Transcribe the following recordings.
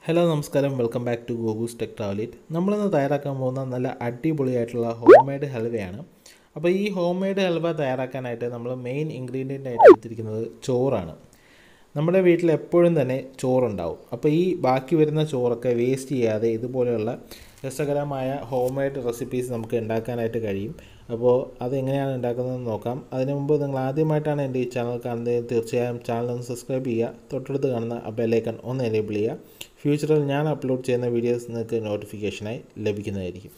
Hello നമസ്കാരം welcome back to Gogoo's tech ട്രാവലിറ്റ് നമ്മളിന്ന് തയ്യാറാക്കാൻ പോകുന്ന നല്ല അടിപൊളിയായിട്ടുള്ള ഹോം മെയ്ഡ് ഹൽവയാണ് അപ്പോൾ ഈ ഹോം മെയ്ഡ് ഹൽവ തയ്യാറാക്കാനായിട്ട് നമ്മൾ മെയിൻ ഇൻഗ്രീഡിയൻ്റ് ആയിട്ട് എടുത്തിരിക്കുന്നത് ചോറാണ് നമ്മുടെ വീട്ടിൽ എപ്പോഴും തന്നെ ചോറുണ്ടാവും അപ്പോൾ ഈ ബാക്കി വരുന്ന ചോറൊക്കെ വേസ്റ്റ് ചെയ്യാതെ ഇതുപോലെയുള്ള രസകരമായ ഹോം മെയ്ഡ് റെസിപ്പീസ് നമുക്ക് ഉണ്ടാക്കാനായിട്ട് കഴിയും അപ്പോൾ അതെങ്ങനെയാണ് ഉണ്ടാക്കുന്നതെന്ന് നോക്കാം അതിന് മുമ്പ് നിങ്ങൾ ആദ്യമായിട്ടാണ് എൻ്റെ ഈ ചാനൽ കാണുന്നത് തീർച്ചയായും ചാനൽ ഒന്ന് സബ്സ്ക്രൈബ് ചെയ്യുക തൊട്ടടുത്ത് കാണുന്ന ആ ബെല്ലൈക്കൺ ഒന്ന് എനേബിൾ ചെയ്യുക ഫ്യൂച്ചറിൽ ഞാൻ അപ്ലോഡ് ചെയ്യുന്ന വീഡിയോസ് നിങ്ങൾക്ക് നോട്ടിഫിക്കേഷനായി ലഭിക്കുന്നതായിരിക്കും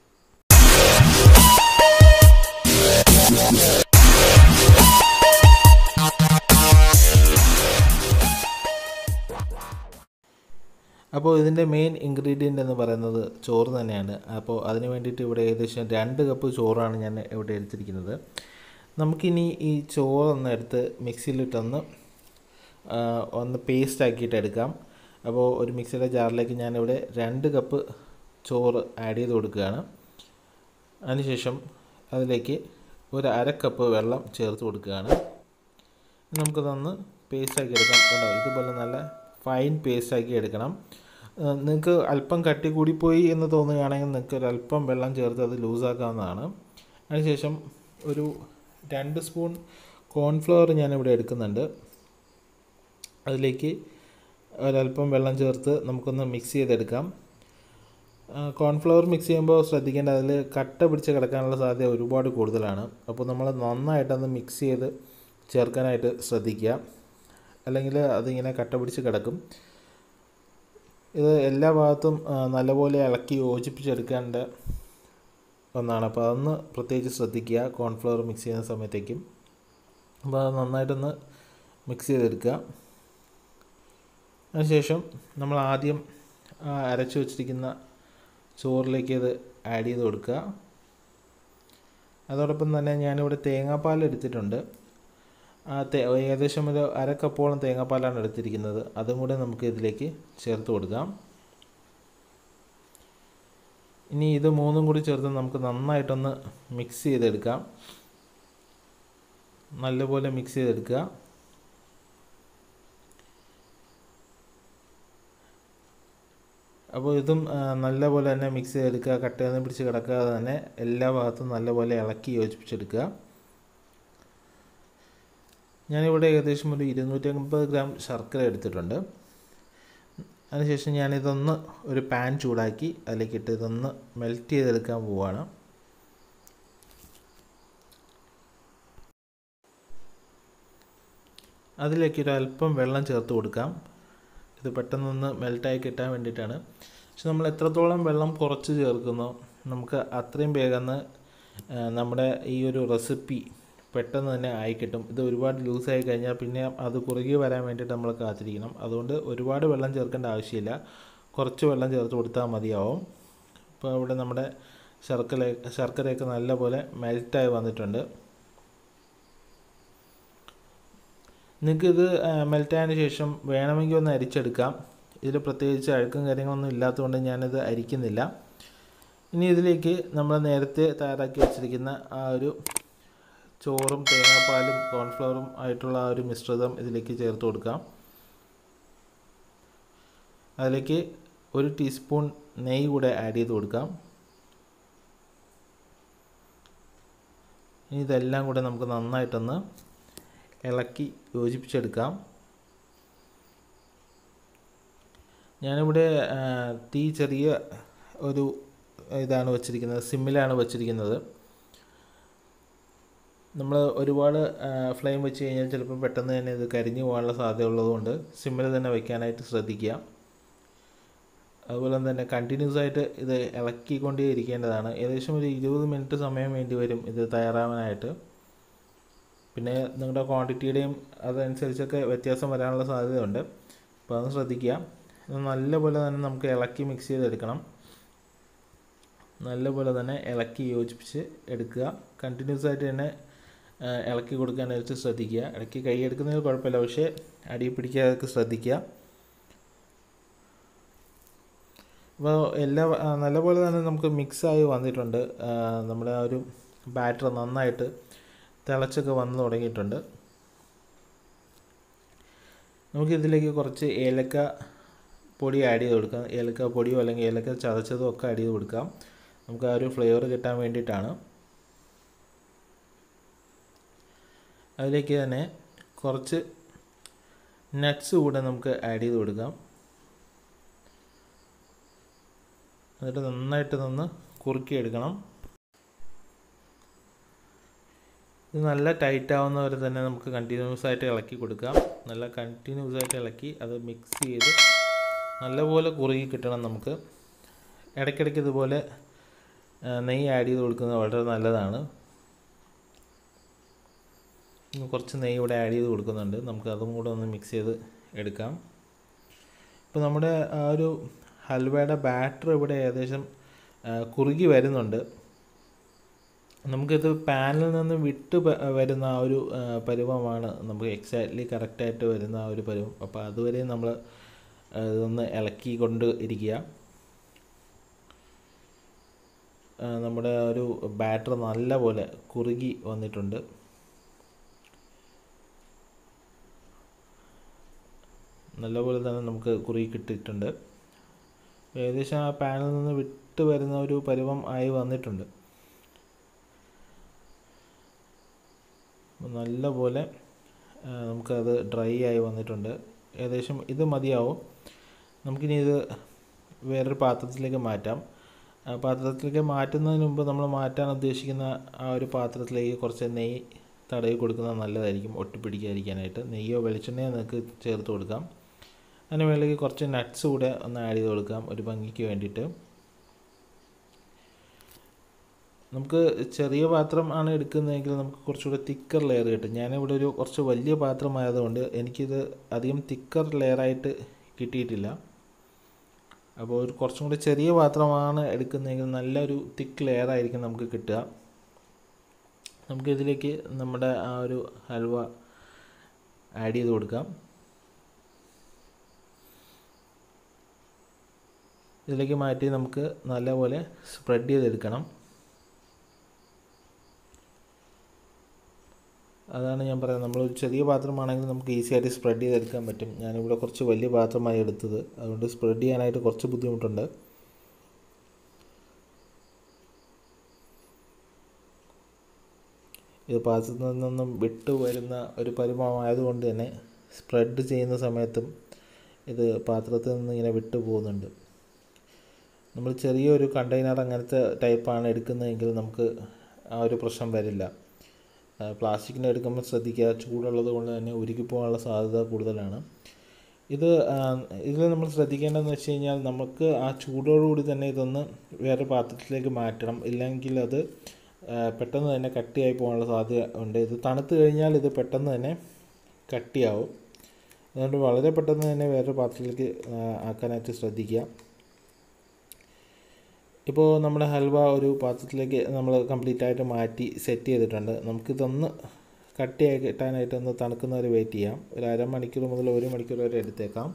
അപ്പോൾ ഇതിൻ്റെ മെയിൻ ഇൻഗ്രീഡിയൻ്റ് എന്ന് പറയുന്നത് ചോറ് തന്നെയാണ് അപ്പോൾ അതിന് വേണ്ടിയിട്ട് ഇവിടെ ഏകദേശം രണ്ട് കപ്പ് ചോറാണ് ഞാൻ ഇവിടെ എടുത്തിരിക്കുന്നത് നമുക്കിനി ഈ ചോറൊന്ന് എടുത്ത് മിക്സിയിലിട്ടൊന്ന് ഒന്ന് പേസ്റ്റ് ആക്കിയിട്ട് എടുക്കാം അപ്പോൾ ഒരു മിക്സിയുടെ ജാറിലേക്ക് ഞാനിവിടെ രണ്ട് കപ്പ് ചോറ് ആഡ് ചെയ്ത് കൊടുക്കുകയാണ് അതിനുശേഷം അതിലേക്ക് ഒരു അര കപ്പ് വെള്ളം ചേർത്ത് കൊടുക്കുകയാണ് നമുക്കതൊന്ന് പേസ്റ്റാക്കി എടുക്കാം കേട്ടോ ഇതുപോലെ നല്ല ഫൈൻ പേസ്റ്റാക്കി എടുക്കണം നിങ്ങൾക്ക് അല്പം കട്ടി കൂടിപ്പോയി എന്ന് തോന്നുകയാണെങ്കിൽ നിങ്ങൾക്ക് ഒരു അല്പം വെള്ളം ചേർത്ത് അത് ലൂസാക്കാവുന്നതാണ് അതിനുശേഷം ഒരു രണ്ട് സ്പൂൺ കോൺഫ്ലവർ ഞാനിവിടെ എടുക്കുന്നുണ്ട് അതിലേക്ക് ഒരല്പം വെള്ളം ചേർത്ത് നമുക്കൊന്ന് മിക്സ് ചെയ്തെടുക്കാം കോൺഫ്ലവർ മിക്സ് ചെയ്യുമ്പോൾ ശ്രദ്ധിക്കേണ്ട അതിൽ കട്ട പിടിച്ച് കിടക്കാനുള്ള സാധ്യത ഒരുപാട് കൂടുതലാണ് അപ്പോൾ നമ്മൾ നന്നായിട്ടൊന്ന് മിക്സ് ചെയ്ത് ചേർക്കാനായിട്ട് ശ്രദ്ധിക്കുക അല്ലെങ്കിൽ അതിങ്ങനെ കട്ട പിടിച്ച് കിടക്കും ഇത് എല്ലാ ഭാഗത്തും നല്ലപോലെ ഇളക്കി യോജിപ്പിച്ചെടുക്കേണ്ട ഒന്നാണ് അപ്പോൾ അതൊന്ന് പ്രത്യേകിച്ച് ശ്രദ്ധിക്കുക കോൺഫ്ലവർ മിക്സ് ചെയ്യുന്ന സമയത്തേക്കും അപ്പോൾ അത് നന്നായിട്ടൊന്ന് മിക്സ് ചെയ്തെടുക്കുക അതിനുശേഷം നമ്മൾ ആദ്യം അരച്ചു വച്ചിരിക്കുന്ന ചോറിലേക്ക് ഇത് ആഡ് ചെയ്ത് കൊടുക്കുക അതോടൊപ്പം തന്നെ ഞാനിവിടെ തേങ്ങാപ്പാൽ എടുത്തിട്ടുണ്ട് ആ തേ ഏകദേശം ഒരു അര കപ്പോളം തേങ്ങാപ്പാലാണ് എടുത്തിരിക്കുന്നത് അതും കൂടെ നമുക്ക് ഇതിലേക്ക് ചേർത്ത് കൊടുക്കാം ഇനി ഇത് മൂന്നും കൂടി ചേർത്ത് നമുക്ക് നന്നായിട്ടൊന്ന് മിക്സ് ചെയ്തെടുക്കാം നല്ലപോലെ മിക്സ് ചെയ്തെടുക്കുക അപ്പോൾ ഇതും നല്ലപോലെ തന്നെ മിക്സ് ചെയ്തെടുക്കുക കട്ടയൊന്നും പിടിച്ച് കിടക്കാതെ തന്നെ എല്ലാ ഭാഗത്തും നല്ലപോലെ ഇളക്കി യോജിപ്പിച്ചെടുക്കുക ഞാനിവിടെ ഏകദേശം ഒരു ഇരുന്നൂറ്റമ്പത് ഗ്രാം ശർക്കര എടുത്തിട്ടുണ്ട് അതിനുശേഷം ഞാനിതൊന്ന് ഒരു പാൻ ചൂടാക്കി അതിലേക്ക് ഇട്ട് ഇതൊന്ന് മെൽറ്റ് ചെയ്തെടുക്കാൻ പോവുകയാണ് അതിലേക്ക് ഒരു അല്പം വെള്ളം ചേർത്ത് കൊടുക്കാം ഇത് പെട്ടെന്നൊന്ന് മെൽറ്റായി കിട്ടാൻ വേണ്ടിയിട്ടാണ് പക്ഷെ നമ്മൾ എത്രത്തോളം വെള്ളം കുറച്ച് ചേർക്കുന്നോ നമുക്ക് അത്രയും വേഗം നമ്മുടെ ഈ ഒരു റെസിപ്പി പെട്ടെന്ന് തന്നെ ആയി കിട്ടും ഇത് ഒരുപാട് ലൂസായി കഴിഞ്ഞാൽ പിന്നെ അത് കുറുകി വരാൻ വേണ്ടിയിട്ട് നമ്മൾ കാത്തിരിക്കണം അതുകൊണ്ട് ഒരുപാട് വെള്ളം ചേർക്കേണ്ട ആവശ്യമില്ല കുറച്ച് വെള്ളം ചേർത്ത് കൊടുത്താൽ മതിയാവും ഇപ്പോൾ ഇവിടെ നമ്മുടെ ശർക്കര ശർക്കരയൊക്കെ നല്ലപോലെ മെൽറ്റായി വന്നിട്ടുണ്ട് നിങ്ങൾക്കിത് മെൽറ്റായതിന് ശേഷം വേണമെങ്കിൽ ഒന്ന് അരിച്ചെടുക്കാം ഇതിൽ പ്രത്യേകിച്ച് അഴുക്കും കാര്യങ്ങളൊന്നും ഇല്ലാത്തതുകൊണ്ട് ഞാനിത് അരിക്കുന്നില്ല ഇനി ഇതിലേക്ക് നമ്മൾ നേരത്തെ തയ്യാറാക്കി വെച്ചിരിക്കുന്ന ആ ഒരു ചോറും തേങ്ങാപ്പാലും കോൺഫ്ലവറും ആയിട്ടുള്ള ആ ഒരു മിശ്രിതം ഇതിലേക്ക് ചേർത്ത് കൊടുക്കാം അതിലേക്ക് ഒരു ടീസ്പൂൺ നെയ്യ് കൂടെ ആഡ് ചെയ്ത് കൊടുക്കാം ഇനി ഇതെല്ലാം കൂടെ നമുക്ക് നന്നായിട്ടൊന്ന് ഇളക്കി യോജിപ്പിച്ചെടുക്കാം ഞാനിവിടെ തീ ചെറിയ ഒരു ഇതാണ് വച്ചിരിക്കുന്നത് സിമ്മിലാണ് വച്ചിരിക്കുന്നത് നമ്മൾ ഒരുപാട് ഫ്ലെയിം വെച്ച് കഴിഞ്ഞാൽ ചിലപ്പോൾ പെട്ടെന്ന് തന്നെ ഇത് കരിഞ്ഞു പോകാനുള്ള സാധ്യത ഉള്ളതുകൊണ്ട് സിമ്മിൽ തന്നെ വയ്ക്കാനായിട്ട് ശ്രദ്ധിക്കുക അതുപോലെ തന്നെ കണ്ടിന്യൂസ് ആയിട്ട് ഇത് ഇളക്കിക്കൊണ്ടേ ഇരിക്കേണ്ടതാണ് ഏകദേശം ഒരു ഇരുപത് മിനിറ്റ് സമയം വേണ്ടി വരും ഇത് തയ്യാറാവാനായിട്ട് പിന്നെ നിങ്ങളുടെ ക്വാണ്ടിറ്റിയുടെയും അതനുസരിച്ചൊക്കെ വ്യത്യാസം വരാനുള്ള സാധ്യതയുണ്ട് അപ്പോൾ അതൊന്ന് ശ്രദ്ധിക്കുക ഇത് നല്ലപോലെ തന്നെ നമുക്ക് ഇളക്കി മിക്സ് ചെയ്തെടുക്കണം നല്ലപോലെ തന്നെ ഇളക്കി യോജിപ്പിച്ച് എടുക്കുക കണ്ടിന്യൂസ് ആയിട്ട് തന്നെ ഇളക്കി കൊടുക്കാനായിട്ട് ശ്രദ്ധിക്കുക ഇടയ്ക്ക് കൈ എടുക്കുന്നതിൽ കുഴപ്പമില്ല പക്ഷേ അടി പിടിക്കാതൊക്കെ ശ്രദ്ധിക്കുക അപ്പോൾ എല്ലാ നല്ലപോലെ തന്നെ നമുക്ക് മിക്സായി വന്നിട്ടുണ്ട് നമ്മുടെ ആ ഒരു ബാറ്റർ നന്നായിട്ട് തിളച്ചൊക്കെ വന്ന് തുടങ്ങിയിട്ടുണ്ട് നമുക്കിതിലേക്ക് കുറച്ച് ഏലക്ക പൊടി ആഡ് ചെയ്ത് കൊടുക്കാം ഏലക്ക പൊടിയോ അല്ലെങ്കിൽ ഏലക്ക ചതച്ചതോ ഒക്കെ ആഡ് ചെയ്ത് കൊടുക്കാം നമുക്ക് ആ ഒരു ഫ്ലേവർ കിട്ടാൻ വേണ്ടിയിട്ടാണ് അതിലേക്ക് തന്നെ കുറച്ച് നട്ട്സ് കൂടെ നമുക്ക് ആഡ് ചെയ്ത് കൊടുക്കാം എന്നിട്ട് നന്നായിട്ട് നിന്ന് കുറുക്കിയെടുക്കണം ഇത് നല്ല ടൈറ്റ് ആവുന്ന വരെ തന്നെ നമുക്ക് കണ്ടിന്യൂസ് ആയിട്ട് ഇളക്കി കൊടുക്കാം നല്ല കണ്ടിന്യൂസ് ആയിട്ട് ഇളക്കി അത് മിക്സ് ചെയ്ത് നല്ലപോലെ കുറുകി കിട്ടണം നമുക്ക് ഇടയ്ക്കിടയ്ക്ക് ഇതുപോലെ നെയ്യ് ആഡ് ചെയ്ത് കൊടുക്കുന്നത് വളരെ നല്ലതാണ് കുറച്ച് നെയ്യ് ഇവിടെ ആഡ് ചെയ്ത് കൊടുക്കുന്നുണ്ട് നമുക്ക് അതും കൂടെ ഒന്ന് മിക്സ് ചെയ്ത് എടുക്കാം ഇപ്പോൾ നമ്മുടെ ആ ഒരു ഹൽവയുടെ ബാറ്റർ ഇവിടെ ഏകദേശം കുറുകി വരുന്നുണ്ട് നമുക്കിത് പാനിൽ നിന്ന് വിട്ട് വരുന്ന ആ ഒരു പരുവമാണ് നമുക്ക് എക്സാക്ട്ലി കറക്റ്റായിട്ട് വരുന്ന ആ ഒരു പരുവം അപ്പോൾ അതുവരെ നമ്മൾ ഇതൊന്ന് ഇളക്കി കൊണ്ട് ഇരിക്കുക നമ്മുടെ ഒരു ബാറ്റർ നല്ല പോലെ കുറുകി വന്നിട്ടുണ്ട് നല്ലപോലെ തന്നെ നമുക്ക് കുറുകി കിട്ടിയിട്ടുണ്ട് ഏകദേശം ആ പാനിൽ നിന്ന് വിട്ട് വരുന്ന ഒരു പരുവം ആയി വന്നിട്ടുണ്ട് നല്ലപോലെ നമുക്കത് ഡ്രൈ ആയി വന്നിട്ടുണ്ട് ഏകദേശം ഇത് മതിയാവും നമുക്കിനി ഇത് വേറൊരു പാത്രത്തിലേക്ക് മാറ്റാം പാത്രത്തിലേക്ക് മാറ്റുന്നതിന് മുമ്പ് നമ്മൾ മാറ്റാൻ ഉദ്ദേശിക്കുന്ന ആ ഒരു പാത്രത്തിലേക്ക് കുറച്ച് നെയ്യ് തടവി കൊടുക്കുന്നത് നല്ലതായിരിക്കും ഒട്ടിപ്പിടിക്കാതിരിക്കാനായിട്ട് നെയ്യോ വെളിച്ചെണ്ണയോ നിങ്ങൾക്ക് ചേർത്ത് കൊടുക്കാം അതിന് മേലേക്ക് കുറച്ച് നട്ട്സ് കൂടെ ഒന്ന് ആഡ് ചെയ്ത് കൊടുക്കാം ഒരു ഭംഗിക്ക് വേണ്ടിയിട്ട് നമുക്ക് ചെറിയ പാത്രം ആണ് എടുക്കുന്നതെങ്കിൽ നമുക്ക് കുറച്ചുകൂടെ തിക്കർ ലെയർ കിട്ടും ഞാനിവിടെ ഒരു കുറച്ച് വലിയ പാത്രമായതുകൊണ്ട് എനിക്കിത് അധികം തിക്കർ ലെയറായിട്ട് കിട്ടിയിട്ടില്ല അപ്പോൾ ഒരു കുറച്ചും കൂടി ചെറിയ പാത്രമാണ് എടുക്കുന്നതെങ്കിൽ നല്ലൊരു തിക്ക് ലെയർ ആയിരിക്കും നമുക്ക് കിട്ടുക നമുക്കിതിലേക്ക് നമ്മുടെ ആ ഒരു ഹൽവ ആഡ് ചെയ്ത് കൊടുക്കാം ഇതിലേക്ക് മാറ്റി നമുക്ക് നല്ലപോലെ സ്പ്രെഡ് ചെയ്തെടുക്കണം അതാണ് ഞാൻ പറയുന്നത് നമ്മൾ ഒരു ചെറിയ പാത്രമാണെങ്കിൽ നമുക്ക് ഈസി ആയിട്ട് സ്പ്രെഡ് ചെയ്തെടുക്കാൻ പറ്റും ഞാനിവിടെ കുറച്ച് വലിയ പാത്രമായി എടുത്തത് അതുകൊണ്ട് സ്പ്രെഡ് ചെയ്യാനായിട്ട് കുറച്ച് ബുദ്ധിമുട്ടുണ്ട് ഇത് പാത്രത്തിൽ നിന്നും വിട്ടു വരുന്ന ഒരു പരുവമായതുകൊണ്ട് തന്നെ സ്പ്രെഡ് ചെയ്യുന്ന സമയത്തും ഇത് പാത്രത്തിൽ നിന്ന് ഇങ്ങനെ വിട്ടു പോകുന്നുണ്ട് നമ്മൾ ചെറിയൊരു കണ്ടെയ്നർ അങ്ങനത്തെ ടൈപ്പാണ് എടുക്കുന്നതെങ്കിൽ നമുക്ക് ആ ഒരു പ്രശ്നം വരില്ല പ്ലാസ്റ്റിക്കിൻ്റെ എടുക്കുമ്പോൾ ശ്രദ്ധിക്കുക ചൂടുള്ളത് കൊണ്ട് തന്നെ ഉരുക്കി പോകാനുള്ള സാധ്യത കൂടുതലാണ് ഇത് ഇതിൽ നമ്മൾ ശ്രദ്ധിക്കേണ്ടതെന്ന് വെച്ച് കഴിഞ്ഞാൽ നമുക്ക് ആ ചൂടോടുകൂടി തന്നെ ഇതൊന്ന് വേറെ പാത്രത്തിലേക്ക് മാറ്റണം ഇല്ലെങ്കിൽ അത് പെട്ടെന്ന് തന്നെ കട്ടിയായി പോകാനുള്ള സാധ്യത ഉണ്ട് ഇത് തണുത്ത് കഴിഞ്ഞാൽ ഇത് പെട്ടെന്ന് തന്നെ കട്ടിയാവും അതുകൊണ്ട് വളരെ പെട്ടെന്ന് തന്നെ വേറൊരു പാത്രത്തിലേക്ക് ആക്കാനായിട്ട് ശ്രദ്ധിക്കുക ഇപ്പോൾ നമ്മുടെ ഹൽവ ഒരു പാത്രത്തിലേക്ക് നമ്മൾ കംപ്ലീറ്റ് ആയിട്ട് മാറ്റി സെറ്റ് ചെയ്തിട്ടുണ്ട് നമുക്കിതൊന്ന് കട്ടിയായി കിട്ടാനായിട്ട് ഒന്ന് തണുക്കുന്നവരെ വെയിറ്റ് ചെയ്യാം ഒരു അരമണിക്കൂർ മുതൽ ഒരു മണിക്കൂർ വരെ എടുത്തേക്കാം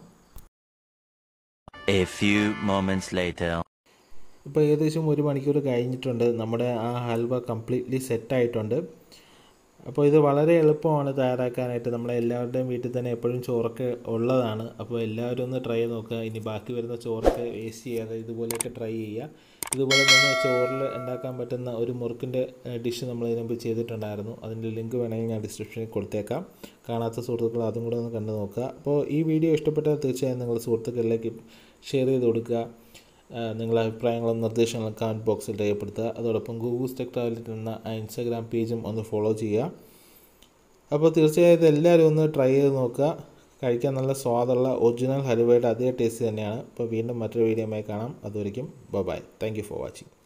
A few moments later. ഇപ്പോൾ ഏകദേശം ഒരു മണിക്കൂർ കഴിഞ്ഞിട്ടുണ്ട് നമ്മുടെ ആ ഹൽവ കംപ്ലീറ്റ്ലി സെറ്റായിട്ടുണ്ട് അപ്പോൾ ഇത് വളരെ എളുപ്പമാണ് തയ്യാറാക്കാനായിട്ട് നമ്മളെ എല്ലാവരുടെയും വീട്ടിൽ തന്നെ എപ്പോഴും ചോറൊക്കെ ഉള്ളതാണ് അപ്പോൾ എല്ലാവരും ഒന്ന് ട്രൈ ചെയ്ത് നോക്കുക ഇനി ബാക്കി വരുന്ന ചോറൊക്കെ വേസ്റ്റ് ചെയ്യാതെ ഇതുപോലെയൊക്കെ ട്രൈ ചെയ്യുക ഇതുപോലെ തന്നെ ചോറിൽ ഉണ്ടാക്കാൻ പറ്റുന്ന ഒരു മുറുക്കിൻ്റെ ഡിഷ് നമ്മൾ ഇതിനു മുമ്പ് ചെയ്തിട്ടുണ്ടായിരുന്നു അതിൻ്റെ ലിങ്ക് വേണമെങ്കിൽ ഞാൻ ഡിസ്ക്രിപ്ഷനിൽ കൊടുത്തേക്കാം കാണാത്ത സുഹൃത്തുക്കൾ അതും കൂടെ ഒന്ന് കണ്ടു നോക്കുക അപ്പോൾ ഈ വീഡിയോ ഇഷ്ടപ്പെട്ടാൽ തീർച്ചയായും നിങ്ങൾ സുഹൃത്തുക്കളിലേക്ക് ഷെയർ ചെയ്ത് കൊടുക്കുക നിങ്ങളുടെ അഭിപ്രായങ്ങളും നിർദ്ദേശങ്ങളും കമൻറ്റ് ബോക്സിൽ രേഖപ്പെടുത്തുക അതോടൊപ്പം ഗൂഗിൾസ് ടെക് ട്രാവലിറ്റ് എന്ന ഇൻസ്റ്റാഗ്രാം പേജും ഒന്ന് ഫോളോ ചെയ്യുക അപ്പോൾ തീർച്ചയായും ഇത് എല്ലാവരും ഒന്ന് ട്രൈ ചെയ്ത് നോക്കുക കഴിക്കാൻ നല്ല സ്വാദുള്ള ഒറിജിനൽ ഹലുവയുടെ അതേ ടേസ്റ്റ് തന്നെയാണ് അപ്പോൾ വീണ്ടും മറ്റൊരു വീഡിയോയുമായി കാണാം അതുവരെയും bye thank you for watching